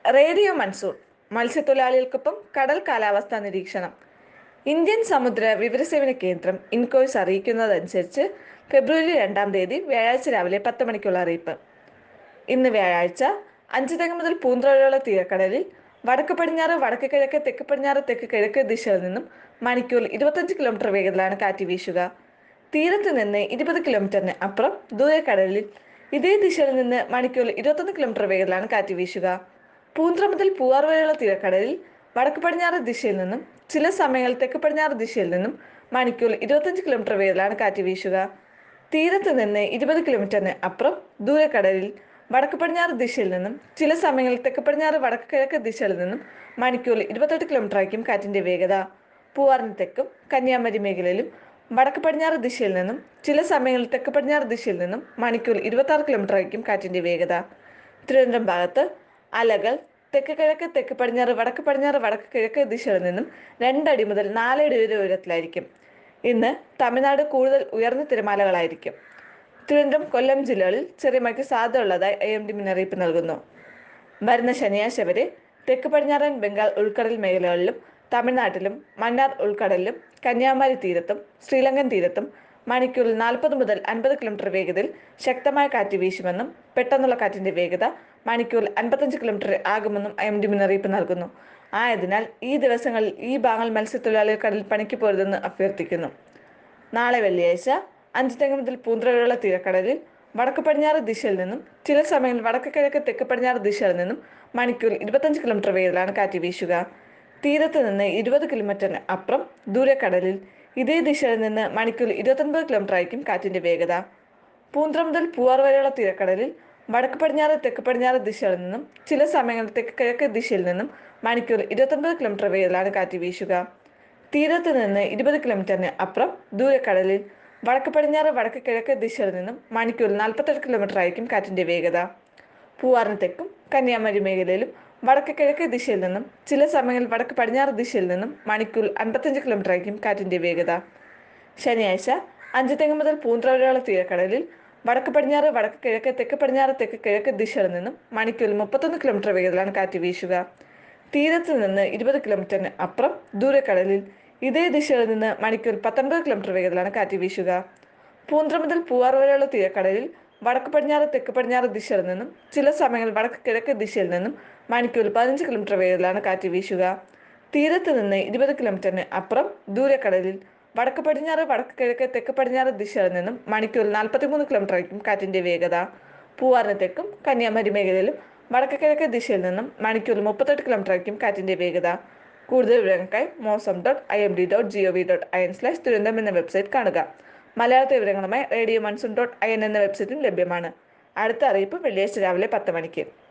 radio monsoon മത്സ്യത്തൊഴിലാളികൾക്കൊപ്പം കടൽ കാലാവസ്ഥാ നിരീക്ഷണം ഇന്ത്യൻ സമുദ്ര വിവരസേവന കേന്ദ്രം ഇൻകോയ്സ് അറിയിക്കുന്നതനുസരിച്ച് ഫെബ്രുവരി രണ്ടാം തീയതി വ്യാഴാഴ്ച രാവിലെ പത്ത് മണിക്കുള്ള അറിയിപ്പ് ഇന്ന് വ്യാഴാഴ്ച അഞ്ചുതെങ്ങ് മുതൽ പൂന്തറയുള്ള തീരക്കടലിൽ വടക്ക് പടിഞ്ഞാറ് വടക്ക് കിഴക്ക് തെക്ക് പടിഞ്ഞാറ് തെക്ക് കിഴക്ക് ദിശയിൽ നിന്നും മണിക്കൂറിൽ ഇരുപത്തഞ്ച് കിലോമീറ്റർ വേഗത്തിലാണ് കാറ്റ് വീശുക തീരത്ത് നിന്ന് ഇരുപത് കിലോമീറ്ററിന് അപ്പുറം ദൂരക്കടലിൽ ഇതേ ദിശയിൽ നിന്ന് മണിക്കൂറിൽ ഇരുപത്തൊന്ന് കിലോമീറ്റർ വേഗത്തിലാണ് കാറ്റ് വീശുക പൂന്തറ മുതൽ പൂവാർ വരെയുള്ള തീരക്കടലിൽ വടക്ക് പടിഞ്ഞാറ് ദിശയിൽ നിന്നും ചില സമയങ്ങളിൽ തെക്ക് പടിഞ്ഞാറ് ദിശയിൽ നിന്നും മണിക്കൂറിൽ ഇരുപത്തഞ്ച് കിലോമീറ്റർ വേഗത്തിലാണ് കാറ്റ് വീശുക തീരത്ത് നിന്ന് ഇരുപത് കിലോമീറ്ററിന് അപ്പുറം ദൂരക്കടലിൽ വടക്ക് പടിഞ്ഞാറ് ദിശയിൽ നിന്നും ചില സമയങ്ങളിൽ തെക്ക് പടിഞ്ഞാറ് വടക്ക് കിഴക്ക് ദിശയിൽ നിന്നും മണിക്കൂറിൽ ഇരുപത്തെട്ട് കിലോമീറ്റർ ആയിരിക്കും കാറ്റിന്റെ വേഗത പൂവാറിന് തെക്കും കന്യാകുമാരി മേഖലയിലും വടക്ക് പടിഞ്ഞാറ് ദിശയിൽ നിന്നും ചില സമയങ്ങളിൽ തെക്ക് പടിഞ്ഞാറ് ദിശയിൽ നിന്നും മണിക്കൂറിൽ ഇരുപത്തി ആറ് കിലോമീറ്റർ ആയിരിക്കും കാറ്റിന്റെ വേഗത തിരുവനന്തപുരം ഭാഗത്ത് അലകൾ തെക്ക് കിഴക്ക് തെക്ക് പടിഞ്ഞാറ് വടക്ക് പടിഞ്ഞാറ് വടക്ക് കിഴക്ക് ദിശയിൽ നിന്നും രണ്ടടി മുതൽ നാലടി വരെ ഉയരത്തിലായിരിക്കും ഇന്ന് തമിഴ്നാട് കൂടുതൽ ഉയർന്ന തിരമാലകളായിരിക്കും തിരുവനന്തപുരം കൊല്ലം ജില്ലകളിൽ ചെറിയ മഴയ്ക്ക് സാധ്യതയുള്ളതായി ഐ എം ഡി മുന്നറിയിപ്പ് നൽകുന്നു വരുന്ന ശനിയാഴ്ച വരെ തെക്ക് പടിഞ്ഞാറൻ ബംഗാൾ ഉൾക്കടൽ മേഖലകളിലും തമിഴ്നാട്ടിലും മന്നാർ ഉൾക്കടലിലും കന്യാകുമാരി തീരത്തും ശ്രീലങ്കൻ തീരത്തും മണിക്കൂറിൽ നാൽപ്പത് മുതൽ അൻപത് കിലോമീറ്റർ വേഗതയിൽ ശക്തമായ കാറ്റ് വീശുമെന്നും പെട്ടെന്നുള്ള കാറ്റിന്റെ വേഗത മണിക്കൂറിൽ അൻപത്തഞ്ച് കിലോമീറ്റർ ആകുമെന്നും ഐ എം ഡി മുന്നറിയിപ്പ് നൽകുന്നു ആയതിനാൽ ഈ ദിവസങ്ങളിൽ ഈ ഭാഗങ്ങൾ മത്സ്യത്തൊഴിലാളികൾ കടലിൽ പണിക്ക് പോരുതെന്ന് അഭ്യർത്ഥിക്കുന്നു നാളെ വെള്ളിയാഴ്ച അഞ്ച് തെങ്ങ് മുതൽ പൂന്തറ വരെയുള്ള തീരക്കടലിൽ വടക്ക് പടിഞ്ഞാറ് ദിശയിൽ നിന്നും ചില സമയങ്ങളിൽ വടക്ക് കിഴക്ക് തെക്ക് പടിഞ്ഞാറ് ദിശയിൽ നിന്നും മണിക്കൂറിൽ ഇരുപത്തഞ്ച് കിലോമീറ്റർ വേഗത്തിലാണ് കാറ്റ് വീശുക തീരത്ത് നിന്ന് ഇരുപത് കിലോമീറ്ററിന് അപ്പുറം ദൂരക്കടലിൽ ഇതേ ദിശയിൽ നിന്ന് മണിക്കൂറിൽ ഇരുപത്തൊൻപത് കിലോമീറ്റർ ആയിരിക്കും കാറ്റിന്റെ വേഗത പൂന്തറ മുതൽ പൂവാർ വരെയുള്ള തീരക്കടലിൽ വടക്ക് പടിഞ്ഞാറ് തെക്ക് പടിഞ്ഞാറ് ദിശയിൽ നിന്നും ചില സമയങ്ങളിൽ തെക്ക് കിഴക്ക് ദിശയിൽ നിന്നും മണിക്കൂറിൽ ഇരുപത്തൊൻപത് കിലോമീറ്റർ വേഗത്തിലാണ് കാറ്റ് വീശുക തീരത്ത് നിന്ന് ഇരുപത് കിലോമീറ്ററിന് അപ്പുറം ദൂരക്കടലിൽ വടക്ക് പടിഞ്ഞാറ് വടക്ക് കിഴക്ക് ദിശയിൽ നിന്നും മണിക്കൂറിൽ നാൽപ്പത്തെട്ട് കിലോമീറ്റർ ആയിരിക്കും കാറ്റിന്റെ വേഗത പൂവാറിന് തെക്കും കന്യാകുമാരി മേഖലയിലും വടക്ക് കിഴക്ക് ദിശയിൽ നിന്നും ചില സമയങ്ങളിൽ വടക്ക് പടിഞ്ഞാറ് ദിശയിൽ നിന്നും മണിക്കൂറിൽ അൻപത്തഞ്ച് കിലോമീറ്റർ ആയിരിക്കും കാറ്റിന്റെ വേഗത ശനിയാഴ്ച അഞ്ച് തെങ്ങ് മുതൽ പൂന്തറ വരെയുള്ള തീരക്കടലിൽ വടക്ക് പടിഞ്ഞാറ് വടക്ക് കിഴക്ക് തെക്ക് പടിഞ്ഞാറ് തെക്ക് കിഴക്ക് ദിശയിൽ നിന്നും മണിക്കൂറിൽ മുപ്പത്തൊന്ന് കിലോമീറ്റർ വേഗത്തിലാണ് കാറ്റ് വീശുക തീരത്ത് നിന്ന് ഇരുപത് കിലോമീറ്ററിന് അപ്പുറം ദൂരക്കടലിൽ ഇതേ ദിശയിൽ നിന്ന് മണിക്കൂർ പത്തൊൻപത് കിലോമീറ്റർ വേഗത്തിലാണ് കാറ്റ് വീശുക പൂന്തറ മുതൽ പൂവാർ വരെയുള്ള തീരക്കടലിൽ വടക്ക് പടിഞ്ഞാറ് തെക്ക് പടിഞ്ഞാറ് ദിശയിൽ നിന്നും ചില സമയങ്ങളിൽ വടക്ക് കിഴക്ക് ദിശയിൽ നിന്നും മണിക്കൂറിൽ പതിനഞ്ച് കിലോമീറ്റർ വേഗത്തിലാണ് കാറ്റ് വീശുക തീരത്ത് നിന്ന് ഇരുപത് കിലോമീറ്ററിന് അപ്പുറം ദൂരക്കടലിൽ വടക്ക് പടിഞ്ഞാറ് വടക്ക് കിഴക്ക് തെക്ക് പടിഞ്ഞാറ് ദിശയിൽ നിന്നും മണിക്കൂറിൽ നാൽപ്പത്തിമൂന്ന് കിലോമീറ്റർ ആയിരിക്കും കാറ്റിന്റെ വേഗത പൂവാറിന് തെക്കും കന്യാകുമാരി മേഖലയിലും വടക്ക് കിഴക്ക് ദിശയിൽ നിന്നും മണിക്കൂറിൽ മുപ്പത്തെട്ട് കിലോമീറ്റർ ആയിരിക്കും കാറ്റിന്റെ വേഗത കൂടുതൽ വിവരങ്ങൾക്കായി mausam dot I M D dot G O V dot I N slash Thiruvananthapuram എന്ന വെബ്സൈറ്റ് കാണുക മലയാളത്തെ വിവരങ്ങളുമായി radio monsoon dot I N എന്ന വെബ്സൈറ്റും ലഭ്യമാണ് അടുത്ത അറിയിപ്പ് വെള്ളിയാഴ്ച രാവിലെ പത്ത് മണിക്ക്